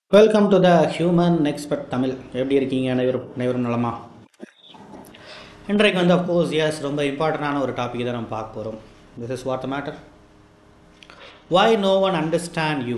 Welcome to the human expert Tamil எப்படி இருக்கீங்க அனைவரும் அனைவரும் நலமா இன்றைக்கு வந்து அஃப்கோர்ஸ் எஸ் ரொம்ப இம்பார்ட்டண்டான ஒரு டாபிக் தான் நம்ம பார்க்க போகிறோம் this is what the matter why no one understand you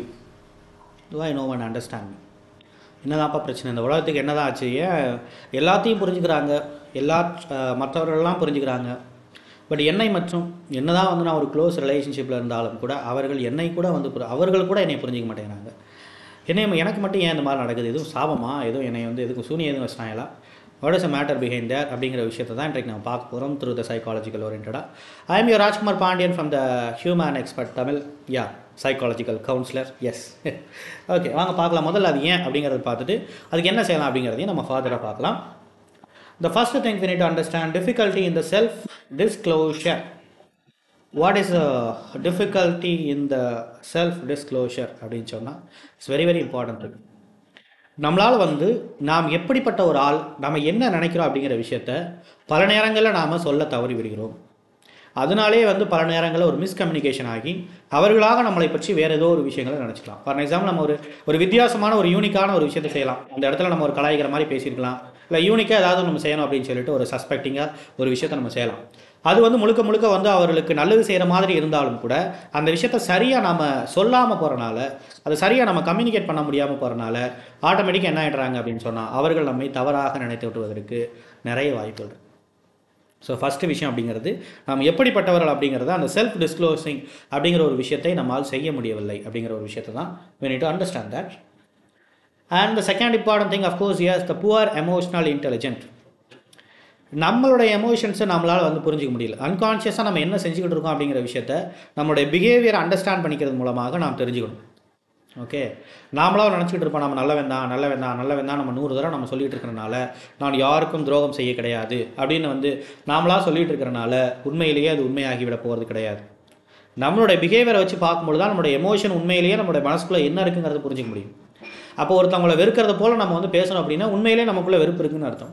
why no one understand me என்னதான்ப்பா பிரச்சனை இந்த உலகத்துக்கு என்னதான் ஆச்சு ஏன் எல்லாத்தையும் புரிஞ்சுக்கிறாங்க எல்லா அஹ், மற்றவர்கள்லாம் புரிஞ்சுக்கிறாங்க பட் என்னை மற்றும் என்னதான் வந்து நான் ஒரு க்ளோஸ் ரிலேஷன்ஷிப்பில் இருந்தாலும் கூட அவர்கள் என்னை கூட வந்து புரி- அவர்கள் கூட என்னை புரிஞ்சிக்க மாட்டேங்கிறாங்க என்னை எனக்கு மட்டும் ஏன் இந்த மாதிரி நடக்குது எதுவும் சாபமா எதுவும் என்னை வந்து எதுக்கும் சூனியம் எதுவும் வச்சிட்டாங்களா what is a matter behind there அப்படிங்கிற விஷயத்தை தான் இன்றைக்கு நம்ம பார்க்க போகிறோம் த்ரூ த சைக்காலஜிக்கல் ஓரியன்டாக I am your Rajkumar Pandian from the human expert Tamil ya psychological counsellor yes okay வாங்க பார்க்கலாம் முதல்ல அது ஏன் அப்படிங்கிறத பார்த்துட்டு அதுக்கு என்ன செய்யலாம் அப்படிங்கிறதையும் நம்ம ஃபாதராக பார்க்கலாம் The first thing we need to understand difficulty in the self disclosure. What is the difficulty in the self disclosure அப்படின்னு சொன்னால் இட்ஸ் வெரி வெரி இம்பார்ட்டன்ட் நம்மளால் வந்து நாம் எப்படிப்பட்ட ஒரு ஆள் நம்ம என்ன நினைக்கிறோம் அப்படிங்கிற விஷயத்த பல நேரங்களில் நாம் சொல்ல தவறி விடுகிறோம் அதனாலே வந்து பல நேரங்களில் ஒரு மிஸ்கம்யூனிகேஷன் ஆகி அவர்களாக நம்மளை பற்றி வேறு ஏதோ ஒரு விஷயங்களை நினச்சிக்கலாம் ஃபார் எக்ஸாம்பிள் நம்ம ஒரு ஒரு வித்தியாசமான ஒரு யூனிக்கான ஒரு விஷயத்தை செய்யலாம் அந்த இடத்துல நம்ம ஒரு கலாய்க்கிற மாதிரி பேசியிருக்கலாம் இல்லை யூனிக்காக ஏதாவது நம்ம செய்யணும் அப்படின்னு சொல்லிட்டு ஒரு சஸ்பெக்டிங்காக ஒரு விஷயத்தை நம்ம செய்யலாம் அது வந்து முழுக்க முழுக்க வந்து அவர்களுக்கு நல்லது செய்கிற மாதிரி இருந்தாலும் கூட அந்த விஷயத்த சரியாக நம்ம சொல்லாமல் போகிறனால அதை சரியாக நம்ம கம்யூனிகேட் பண்ண முடியாமல் போகிறனால ஆட்டோமேட்டிக்காக என்ன ஆகிடுறாங்க அப்படின்னு சொன்னால் அவர்கள் நம்மை தவறாக நினைத்து விட்டுவதற்கு நிறைய வாய்ப்புகள் இருக்கு ஸோ ஃபஸ்ட்டு விஷயம் அப்படிங்கிறது நாம் எப்படிப்பட்டவர்கள் அப்படிங்கிறத அந்த செல்ஃப் டிஸ்க்ளோசிங் அப்படிங்கிற ஒரு விஷயத்தை நம்மால் செய்ய முடியவில்லை அப்படிங்கிற ஒரு விஷயத்தை தான் we need to understand that and the second important thing of course yes the poor emotional intelligent நம்மளுடைய எமோஷன்ஸை நம்மளால் வந்து புரிஞ்சிக்க முடியல அன்கான்ஷியஸாக நம்ம என்ன செஞ்சுக்கிட்டு இருக்கோம் அப்படிங்கிற விஷயத்த நம்மளுடைய பிஹேவியர் அண்டர்ஸ்டாண்ட் பண்ணிக்கிறது மூலமாக நாம் தெரிஞ்சுக்கணும் ஓகே நாமளாக நினச்சிக்கிட்டு இருப்போம் நம்ம நல்லவன் தான் நல்லவன் தான் நல்லவன் தான் நம்ம நூறு தடவை நம்ம சொல்லிட்டு இருக்கிறனால நான் யாருக்கும் துரோகம் செய்ய கிடையாது அப்படின்னு வந்து நாமளாக சொல்லிட்டு இருக்கிறனால உண்மையிலேயே அது உண்மையாகி விட போகிறது கிடையாது நம்மளுடைய பிஹேவியரை வச்சு பார்க்கும்போது தான் நம்மளுடைய எமோஷன் உண்மையிலேயே நம்மளுடைய மனசுக்குள்ளே என்ன இருக்குங்கிறத புரிஞ்சிக்க முடியும் அப்போ ஒருத்தவங்களை வெறுக்கிறத போல் நம்ம வந்து பேசணும் அப்படின்னா உண்மையிலேயே நமக்குள்ளே வெறுப்பு இருக்குன்னு அர்த்தம்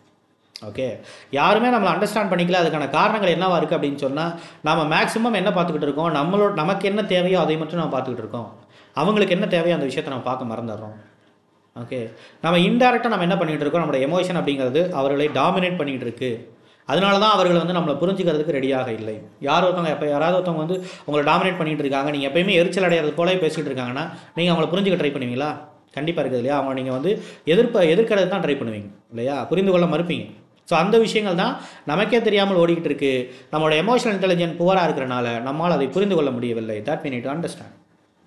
ஓகே யாருமே நம்மளை அண்டர்ஸ்டாண்ட் பண்ணிக்கல அதுக்கான காரணங்கள் என்னவா இருக்குது அப்படின்னு சொன்னால் நம்ம மேக்ஸிமம் என்ன பார்த்துக்கிட்டு இருக்கோம் நம்மளோட நமக்கு என்ன தேவையோ அதை மட்டும் நம்ம பார்த்துக்கிட்டு இருக்கோம் அவங்களுக்கு என்ன தேவையோ அந்த விஷயத்தை நம்ம பார்க்க மறந்துடுறோம் ஓகே நம்ம இன்டெரக்டாக நம்ம என்ன பண்ணிகிட்டு இருக்கோம் நம்மளோட எமோஷன் அப்படிங்கிறது அவர்களை டாமினேட் பண்ணிகிட்டு இருக்கு அதனால தான் அவர்கள் வந்து நம்மளை புரிஞ்சுக்கிறதுக்கு ரெடியாக இல்லை யார் ஒருத்தவங்க எப்போ யாராவது ஒருத்தவங்க வந்து உங்களை டாமினேட் பண்ணிட்டு இருக்காங்க நீங்கள் எப்பயுமே எரிச்சல் அடையிறது போல பேசிகிட்டு இருக்காங்கன்னா நீங்கள் அவங்கள புரிஞ்சுக்க ட்ரை பண்ணுவீங்களா கண்டிப்பாக இருக்குது இல்லையா அவங்க நீங்கள் வந்து எதிர்ப்ப எதிர்க்கிறது தான் ட்ரை பண்ணுவீங்க இல்லையா புரிந்து கொள்ள மறுப்பீங்க ஸோ அந்த விஷயங்கள் தான் நமக்கே தெரியாமல் ஓடிக்கிட்டு இருக்கு நம்மளோட எமோஷனல் இன்டெலிஜென்ட் புவராக இருக்கிறனால நம்மால் அதை புரிந்து கொள்ள முடியவில்லை that we need to understand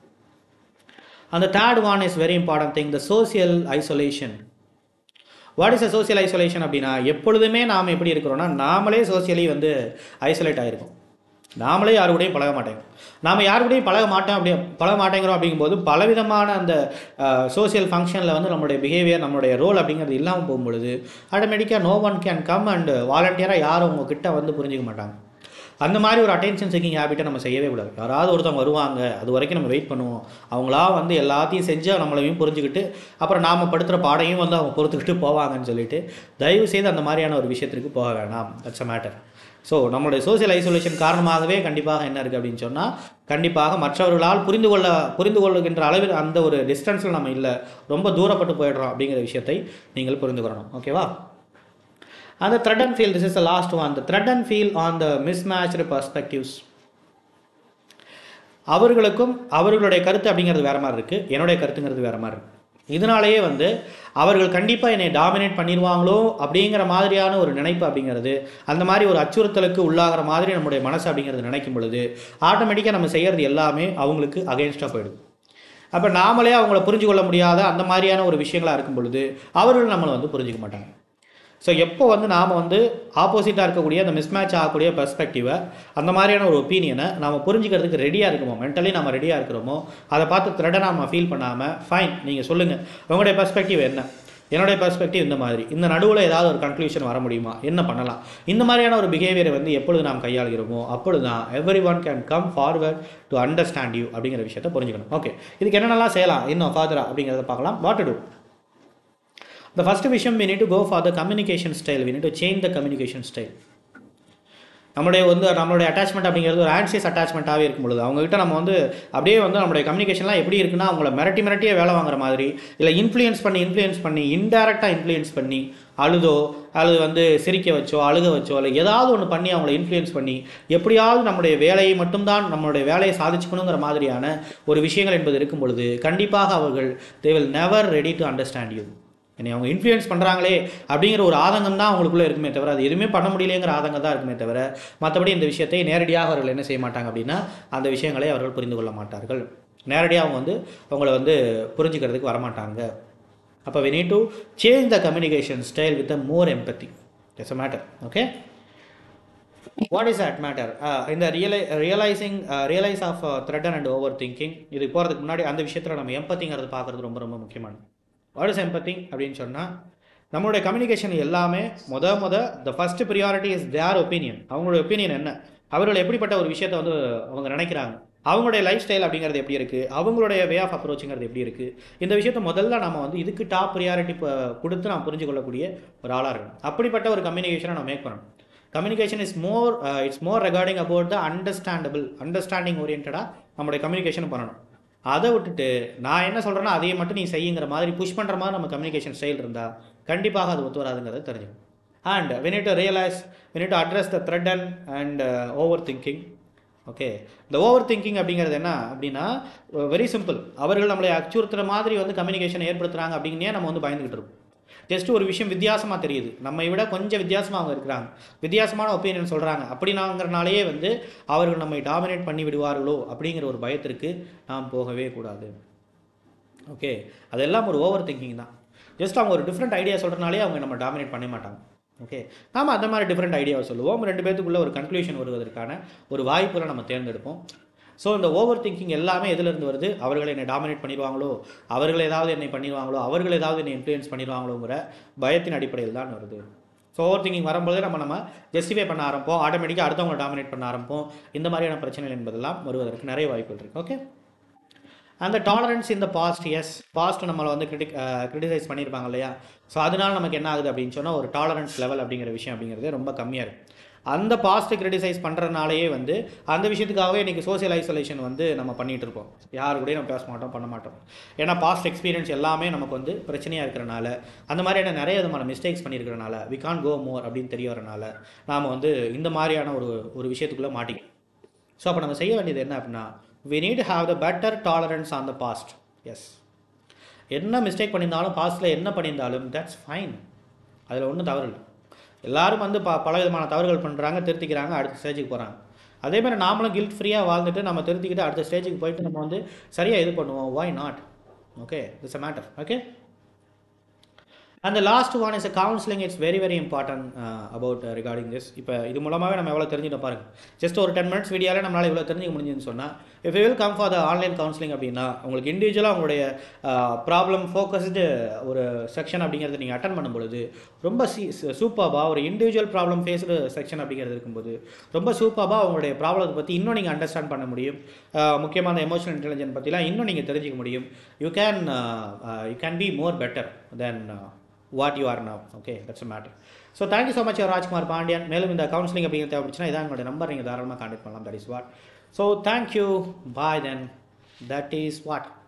அந்த third one is very important thing the social isolation what is a social isolation அப்படின்னா எப்பொழுதுமே நாம் எப்படி இருக்கிறோம்னா நாமளே சோசியலி வந்து ஐசோலேட் ஆகிருக்கோம் நாமளே யாரு கூடயும் பழக மாட்டேங்க நாம் யாரு கூடயும் பழக மாட்டோம் அப்படி பழக மாட்டேங்கிறோம் அப்படிங்கும்போது பலவிதமான அந்த சோசியல் ஃபங்க்ஷனில் வந்து நம்மளுடைய பிஹேவியர் நம்மளுடைய ரோல் அப்படிங்கிறது இல்லாமல் போகும்பொழுது ஆட்டோமேட்டிக்காக no one can come and வாலண்டியராக யாரும் உங்ககிட்ட வந்து புரிஞ்சுக்க மாட்டாங்க அந்த மாதிரி ஒரு அட்டென்ஷன் செக்கிங் ஹேபிட்டை நம்ம செய்யவே கூடாது யாராவது ஒருத்தவங்க வருவாங்க அது வரைக்கும் நம்ம வெயிட் பண்ணுவோம் அவங்களா வந்து எல்லாத்தையும் செஞ்சு நம்மளையும் புரிஞ்சுக்கிட்டு அப்புறம் நாம் படுத்துகிற பாடையும் வந்து அவங்க பொறுத்துக்கிட்டு போவாங்கன்னு சொல்லிட்டு தயவு செய்து அந்த மாதிரியான ஒரு விஷயத்திற்கு போக வேணாம் தட்ஸ் அ மேட்டர் ஸோ நம்மளுடைய சோசியல் ஐசோலேஷன் காரணமாகவே கண்டிப்பாக என்ன இருக்குது அப்படின்னு சொன்னால் கண்டிப்பாக மற்றவர்களால் புரிந்து கொள்ள புரிந்து கொள்ளுகின்ற அளவில் அந்த ஒரு டிஸ்டன்ஸில் நம்ம இல்லை ரொம்ப தூரப்பட்டு போயிடுறோம் அப்படிங்கிற விஷயத்தை நீங்கள் புரிந்து கொள்ளணும் ஓகேவா அந்த threat and feel this is the last one the threat and feel on the mismatched perspectives அவர்களுக்கும் அவர்களுடைய கருத்து அப்படிங்கிறது வேற மாதிரி இருக்குது என்னுடைய கருத்துங்கிறது வேற மாதிரி இருக்குது இதனாலேயே வந்து அவர்கள் கண்டிப்பாக என்னை டாமினேட் பண்ணிடுவாங்களோ அப்படிங்கிற மாதிரியான ஒரு நினைப்பு அப்படிங்கிறது அந்த மாதிரி ஒரு அச்சுறுத்தலுக்கு உள்ளாகிற மாதிரி நம்முடைய மனசு அப்படிங்கிறது நினைக்கும் பொழுது ஆட்டோமேட்டிக்காக நம்ம செய்கிறது எல்லாமே அவங்களுக்கு அகேன்ஸ்டாக போயிடுது அப்போ நாமளே அவங்கள புரிஞ்சு கொள்ள முடியாத அந்த மாதிரியான ஒரு விஷயங்களாக இருக்கும் பொழுது அவர்கள் நம்மளை வந்து புரிஞ்சுக்க மாட்டாங்க ஸோ எப்போ வந்து நாம் வந்து ஆப்போசிட்டாக இருக்கக்கூடிய அந்த மிஸ்மேட்ச் ஆகக்கூடிய பெர்ஸ்பெக்டிவை அந்த மாதிரியான ஒரு ஒப்பீனியனை நம்ம புரிஞ்சுக்கிறதுக்கு ரெடியாக இருக்குமோ மென்டலி நம்ம ரெடியாக இருக்கிறோமோ அதை பார்த்து த்ரெட்டை நம்ம ஃபீல் பண்ணாமல் ஃபைன் நீங்கள் சொல்லுங்கள் உங்களுடைய பெர்ஸ்பெக்டிவ் என்ன என்னுடைய பெர்ஸ்பெக்டிவ் இந்த மாதிரி இந்த நடுவில் ஏதாவது ஒரு கன்க்ளூஷன் வர முடியுமா என்ன பண்ணலாம் இந்த மாதிரியான ஒரு பிஹேவியரை வந்து எப்பொழுது நாம் கையாளுகிறோமோ அப்பொழுது தான் everyone can come forward to understand you அப்படிங்கிற விஷயத்தை புரிஞ்சுக்கணும் ஓகே இதுக்கு என்னென்னலாம் செய்யலாம் இன்னும் ஃபாதரா அப்படிங்கிறத பார்க்கலாம் what to do The first vision we need to go for the communication style. We need to change the communication style. நம்மளுடைய வந்து நம்மளுடைய அட்டாச்மெண்ட் அப்படிங்கிறது ஒரு ஆன்சியஸ் அட்டாச்மெண்ட்டாகவே இருக்கும் பொழுது அவங்ககிட்ட நம்ம வந்து அப்படியே வந்து நம்மளுடைய கம்யூனிகேஷன்லாம் எப்படி இருக்குன்னா அவங்கள மிரட்டி மிரட்டியே வேலை வாங்குற மாதிரி இல்லை இன்ஃப்ளூயன்ஸ் பண்ணி இன்ஃப்ளூயன்ஸ் பண்ணி இன்டெரக்டாக இன்ஃப்ளூயன்ஸ் பண்ணி அழுதோ அல்லது வந்து சிரிக்க வச்சோ அழுக வச்சோ இல்லை ஏதாவது ஒன்று பண்ணி அவங்கள இன்ஃப்ளூயன்ஸ் பண்ணி எப்படியாவது நம்முடைய வேலையை மட்டும்தான் நம்மளுடைய வேலையை சாதிச்சுக்கணுங்கிற மாதிரியான ஒரு விஷயங்கள் என்பது இருக்கும் பொழுது கண்டிப்பாக அவர்கள் they will never ready to understand you என்னை அவங்க இன்ஃப்ளூயன்ஸ் பண்ணுறாங்களே அப்படிங்கிற ஒரு ஆதங்கம் தான் அவங்களுக்குள்ளே இருக்குமே தவிர அது எதுவுமே பண்ண முடியலைங்கிற ஆதங்கம் தான் இருக்குமே தவிர மற்றபடி இந்த விஷயத்தை நேரடியாக அவர்கள் என்ன செய்ய மாட்டாங்க அப்படின்னா அந்த விஷயங்களை அவர்கள் புரிந்து கொள்ள மாட்டார்கள் நேரடியாக அவங்க வந்து அவங்கள வந்து புரிஞ்சுக்கிறதுக்கு வரமாட்டாங்க அப்போ we need to change the communication style with a more empathy that's a matter okay what is that matter இந்த ரியலை realising realise of threaten and overthinking இது போகிறதுக்கு முன்னாடி அந்த விஷயத்தில் நம்ம எம்பத்திங்கிறது பார்க்குறது ரொம்ப ரொம்ப முக்கியமானது வாட் இஸ் எம்பத்தி அப்படின்னு சொன்னால் நம்மளுடைய கம்யூனிகேஷன் எல்லாமே முத முத the first priority is their opinion அவங்களோட ஒப்பீனியன் என்ன அவர்கள் எப்படிப்பட்ட ஒரு விஷயத்தை வந்து அவங்க நினைக்கிறாங்க அவங்களுடைய லைஃப் ஸ்டைல் அப்படிங்கிறது எப்படி இருக்குது அவங்களுடைய வே ஆஃப் அப்ரோச்சுங்கிறது எப்படி இருக்குது இந்த விஷயத்தை முதல்ல நம்ம வந்து இதுக்கு டாப் ப்ரியாரிட்டி கொடுத்து நாம் புரிஞ்சு கொள்ளக்கூடிய ஒரு ஆளாக இருக்கணும் அப்படிப்பட்ட ஒரு கம்யூனிகேஷனை நம்ம மேக் பண்ணணும் communication is more it's more regarding about the understandable understanding ஓரியன்டாக நம்மளுடைய கம்யூனிகேஷன் பண்ணணும் அதை விட்டுட்டு நான் என்ன சொல்கிறேன்னா அதையே மட்டும் நீ செய்யுங்கிற மாதிரி புஷ் பண்ணுற மாதிரி நம்ம கம்யூனிகேஷன் ஸ்டைல் இருந்தால் கண்டிப்பாக அது ஒத்து வராதுங்கிறத தெரிஞ்சுக்கணும் and we need to realise we need to address the threat and and overthinking okay இந்த ஓவர் திங்கிங் அப்படிங்கிறது என்ன அப்படின்னா வெரி சிம்பிள் அவர்கள் நம்மளை அச்சுறுத்துற மாதிரி வந்து கம்யூனிகேஷன் ஏற்படுத்துகிறாங்க அப்படின்னே நம்ம வந்து பயந்துக்கிட்டு இருக்கோம் ஜஸ்ட் ஒரு விஷயம் வித்தியாசமாக தெரியுது நம்மை விட கொஞ்சம் வித்தியாசமாக அவங்க இருக்கிறாங்க வித்தியாசமான ஒப்பீனியன் சொல்கிறாங்க அப்படின்னாங்கிறனாலேயே வந்து அவர்கள் நம்மை டாமினேட் பண்ணி விடுவார்களோ அப்படிங்கிற ஒரு பயத்திற்கு நாம் போகவே கூடாது ஓகே அதெல்லாம் ஒரு ஓவர் திங்கிங் தான் ஜஸ்ட் அவங்க ஒரு டிஃப்ரெண்ட் ஐடியா சொல்கிறனாலே அவங்க நம்ம டாமினேட் பண்ண மாட்டாங்க ஓகே நாம அந்த மாதிரி டிஃப்ரெண்ட் ஐடியாவை சொல்லுவோம் ரெண்டு பேத்துக்குள்ள ஒரு கன்க்ளூஷன் வருவதற்கான ஒரு வாய்ப்புகளை நம்ம தேர்ந்தெடுப்போம் ஸோ இந்த ஓவர் திங்கிங் எல்லாமே எதுலேருந்து வருது அவர்கள் என்னை டாமினேட் பண்ணிடுவாங்களோ அவர்கள் ஏதாவது என்னை பண்ணிடுவாங்களோ அவர்கள் ஏதாவது என்னை இன்ஃப்ளூயன்ஸ் பண்ணிடுவாங்களோங்கிற பயத்தின் அடிப்படையில் தான் வருது ஸோ ஓவர் திங்கிங் வரும்போது நம்ம நம்ம ஜஸ்டிஃபை பண்ண ஆரம்பிப்போம் ஆட்டோமேட்டிக்காக அடுத்தவங்களை டாமினேட் பண்ண ஆரம்பிப்போம் இந்த மாதிரியான பிரச்சனைகள் என்பதெல்லாம் வருவதற்கு நிறைய வாய்ப்புகள் இருக்குது ஓகே அந்த டாலரன்ஸ் இந்த பாஸ்ட் எஸ் பாஸ்ட் நம்மளை வந்து கிரிட்டிக் கிரிட்டிசைஸ் பண்ணியிருப்பாங்க இல்லையா ஸோ அதனால நமக்கு என்ன ஆகுது அப்படின்னு சொன்னால் ஒரு டாலரன்ஸ் லெவல் அப்படிங்கிற விஷயம் அப்படிங்கிறது ரொம்ப கம்மியாக இருக்குது அந்த பாஸ்ட்டை கிரிட்டிசைஸ் பண்ணுறதுனாலேயே வந்து அந்த விஷயத்துக்காகவே இன்றைக்கி சோசியல் ஐசோலேஷன் வந்து நம்ம பண்ணிகிட்டு இருக்கோம் யாரு கூடயும் நம்ம பேச மாட்டோம் பண்ண மாட்டோம் ஏன்னா பாஸ்ட் எக்ஸ்பீரியன்ஸ் எல்லாமே நமக்கு வந்து பிரச்சனையாக இருக்கிறனால அந்த மாதிரியான நிறைய விதமான மிஸ்டேக்ஸ் பண்ணியிருக்கிறனால வி கான் கோ மோர் அப்படின்னு தெரிய வரனால நாம் வந்து இந்த மாதிரியான ஒரு ஒரு விஷயத்துக்குள்ளே மாட்டிக்கணும் ஸோ அப்போ நம்ம செய்ய வேண்டியது என்ன அப்படின்னா we need to have the better tolerance on the past yes என்ன மிஸ்டேக் பண்ணியிருந்தாலும் பாஸ்ட்டில் என்ன பண்ணியிருந்தாலும் தட்ஸ் ஃபைன் அதில் ஒன்றும் தவறு இல்லை எல்லாரும் வந்து ப பல விதமான தவறுகள் பண்ணுறாங்க திருத்திக்கிறாங்க அடுத்த ஸ்டேஜுக்கு போகிறாங்க அதே மாதிரி நாமளும் கில்ட் ஃப்ரீயாக வாழ்ந்துட்டு நம்ம திருத்திக்கிட்டு அடுத்த ஸ்டேஜுக்கு போயிட்டு நம்ம வந்து சரியாக இது பண்ணுவோம் why not okay it's a matter okay அந்த last one is counselling it's very very important about regarding this இப்போ இது மூலமாகவே நம்ம எவ்வளோ தெரிஞ்சுட்டு பாருங்க ஜஸ்ட் ஒரு டென் மினிட்ஸ் வீடியோவில் நம்மளால் இவ்வளோ தெரிஞ்சுக்க முடிஞ்சுன்னு சொன்னால் if you will come for the online counselling அப்படின்னா உங்களுக்கு இண்டிவிஜுவலாக உங்களுடைய ப்ராப்ளம் ஃபோக்கஸ்டு ஒரு செக்ஷன் அப்படிங்கிறத நீங்கள் அட்டன் பண்ணும் பொழுது ரொம்ப சி சூப்பராக ஒரு இண்டிவிஜுவல் ப்ராப்ளம் ஃபேஸ்டு செக்ஷன் அப்படிங்கிறது இருக்கும்போது ரொம்ப சூப்பராக உங்களுடைய ப்ராப்ளத்தை பற்றி இன்னும் நீங்கள் அண்டர்ஸ்டாண்ட் பண்ண முடியும் முக்கியமாக அந்த எமோஷனல் இன்டெலிஜென்ஸ் பற்றிலாம் இன்னும் நீங்கள் தெரிஞ்சுக்க முடியும் you can you can be more better then what you are now okay that's a matter so thank you so much Rajkumar Pandian மேலும் இந்த கவுன்சிலிங் அப்படிங்கிறது தேவைப்படுச்சுன்னா இதான் உங்களுடைய நம்பர் நீங்கள் தாராளமாக கான்டெக்ட் பண்ணலாம் that is what so thank you bye then that is what